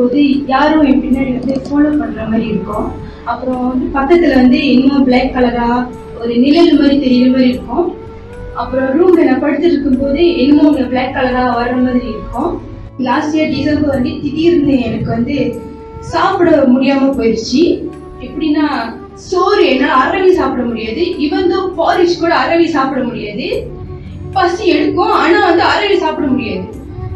போது யாரும் என் பின்னாடி வந்து ஃபாலோ பண்ற மாதிரி இருக்கும் அப்புறம் வந்து பக்கத்துல வந்து இன்னும் பிளாக் கலரா ஒரு நிழல் மாதிரி தெரியுற மாதிரி இருக்கும் அப்புறம் ரூம்ல நான் படுத்துட்டு இருக்கும்போது என்னமோ ஒரு பிளாக் கலரா வர்ற மாதிரி இருக்கும் லாஸ்ட் இயர் டிசம்பர் வந்து திடீர்னு எனக்கு வந்து சாப்பிட முடியாம போயிடுச்சு எப்படின்னா சோறு என்னால அரவி சாப்பிட முடியாது இவன் தான் பாரிஷ் கூட அரவி சாப்பிட முடியாது பசி எடுக்கும் ஆனா வந்து அரவி சாப்பிட முடியாது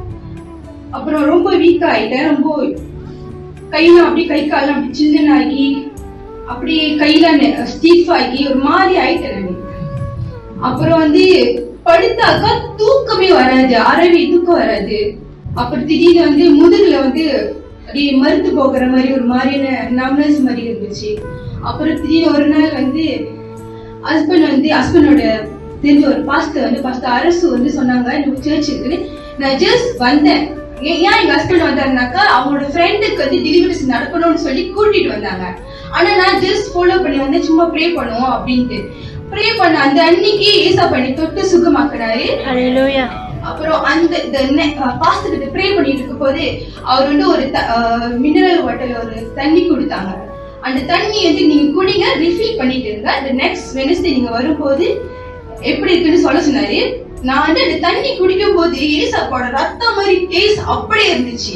அப்புறம் ரொம்ப வீக் ஆயிட்டேன் ரொம்ப கையெல்லாம் அப்படியே கை கால்லாம் அப்படி சில்லுன்னு ஆகி அப்படியே கையில ஸ்டீஃப் ஆகி ஒரு மாதிரி ஆயிட்டேன் நானு. அப்புறம் வந்து படுத்தாக்கா தூக்கமே வராது அரவி தூக்கம் வராது அப்புறம் திடீர்னு வந்து முதுகுல வந்து அப்படியே மறுத்து போகிற மாதிரி ஒரு மாதிரியான நம்னஸ் மாதிரி இருந்துச்சு அப்புறம் திடீர்னு ஒரு நாள் வந்து ஹஸ்பண்ட் வந்து ஹஸ்பண்டோட தெரிஞ்ச ஒரு பாஸ்டர் வந்து பாஸ்டர் அரசு வந்து சொன்னாங்க எனக்கு சர்ச் இருக்குன்னு நான் ஜஸ்ட் வந்தேன் ஏன் ஏன் எங்க ஹஸ்பண்ட் வந்தாருனாக்கா அவங்களோட ஃப்ரெண்டுக்கு வந்து டெலிவரிஸ் நடக்கணும்னு சொல்லி கூட்டிட்டு வந்தாங்க ஆனா நான் ஜஸ்ட் ஃபாலோ பண்ணி வந்து சும்மா ப்ரே பண்ணுவோம் அப்படின்ட்டு ப்ரே பண்ண அந்த அன்னைக்கு ஏசா பண்ணி தொட்டு சுகமாக்குனாரு ஹalleluya அப்புறம் அந்த பாஸ்டர் கிட்ட ப்ரே பண்ணிட்டு இருக்கும் போது அவர் வந்து ஒரு மினரல் வாட்டர் ஒரு தண்ணி கொடுத்தாங்க அந்த தண்ணி வந்து நீங்க குடிங்க ரிஃபில் பண்ணிட்டு இருங்க அந்த நெக்ஸ்ட் வெனஸ்டே நீங்க வரும்போது எப்படி இருக்குன்னு சொல்ல சொன்னாரு நான் வந்து அந்த தண்ணி குடிக்கும் போது ஏசாப்போட ரத்தம் மாதிரி டேஸ்ட் அப்படியே இருந்துச்சு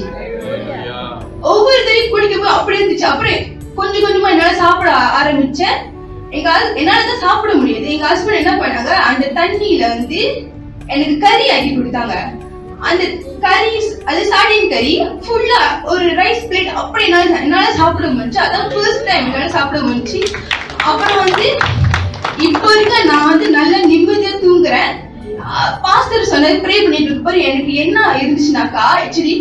ஒவ்வொரு தண்ணி குடிக்கும் போது அப்படியே இருந்துச்சு அப்படியே கொஞ்சம் கொஞ்சமா என்னால சாப்பிட ஆ- ஆரம்பிச்சேன் எங்க hus- என்னால தான் சாப்பிட முடியாது எங்க ஹஸ்பண்ட் என்ன பண்ணாங்க அந்த தண்ணியில வந்து எனக்கு கறி ஆக்கி கொடுத்தாங்க அந்த கறி அது சாடின் கறி ஃபுல்லா ஒரு ரைஸ் பிளேட் அப்படி என்னால என்னால சாப்பிட முடிஞ்சு அதான் ஃபர்ஸ்ட் டைம் என்னால சாப்பிட முடிஞ்சு அப்புறம் வந்து இப்போ இருக்க நான் வந்து நல்லா நிம்மதியா தூங்குறேன் பாஸ்டர் சொன்னது ப்ரே பண்ணிட்டு இருப்பாரு எனக்கு என்ன இருந்துச்சுனாக்கா ஆக்சுவலி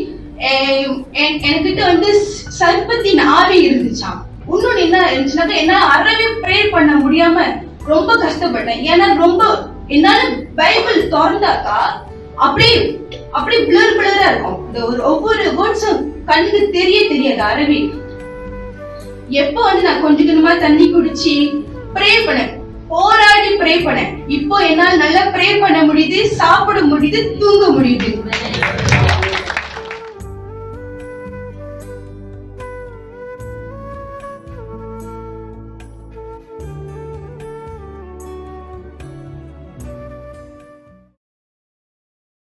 என்கிட்ட வந்து சர்ப்பத்தின் ஆவி இருந்துச்சாம் இன்னொன்னு என்ன இருந்துச்சுனாக்கா என்னால அறவே ப்ரே பண்ண முடியாம ரொம்ப கஷ்டப்பட்டேன் ஏன்னா ரொம்ப என்னால பைபிள் திறந்தாக்கா அப்படியே அப்படியே பிளர் பிளரா இருக்கும் இந்த ஒரு ஒவ்வொரு வேர்ட்ஸும் கண்ணுக்கு தெரிய தெரியாது அறவே எப்போ வந்து நான் கொஞ்சம் கொஞ்சமா தண்ணி குடிச்சு ப்ரே பண்ணேன் போராடி ப்ரே பண்ணேன் இப்போ என்னால நல்லா ப்ரே பண்ண முடியுது சாப்பிட முடியுது தூங்க முடியுது